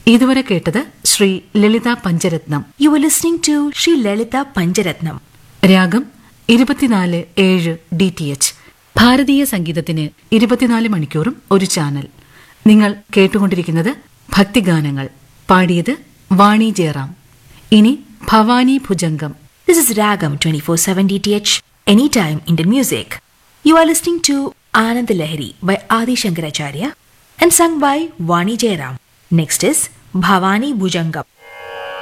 ഇതുവരെ കേട്ടത് ശ്രീ ലളിത പഞ്ചരത്നം You were listening to Sri Lalita Panjaratnam. രാഗം ഇരുപത്തിനാല് ഏഴ് ഡി ടി എച്ച് ഭാരതീയ സംഗീതത്തിന് ഇരുപത്തിനാല് മണിക്കൂറും ഒരു ചാനൽ നിങ്ങൾ കേട്ടുകൊണ്ടിരിക്കുന്നത് ഭക്തിഗാനങ്ങൾ പാടിയത് വാണി ജയറാം ഇനി Bhavani ഭുജംഗം This is Ragam 24/7 DTH Anytime Indian Music. You are listening to Anand Lahiri by Adi Shankaracharya and sung by Vani Jairam. Next is Bhavani Bhujangam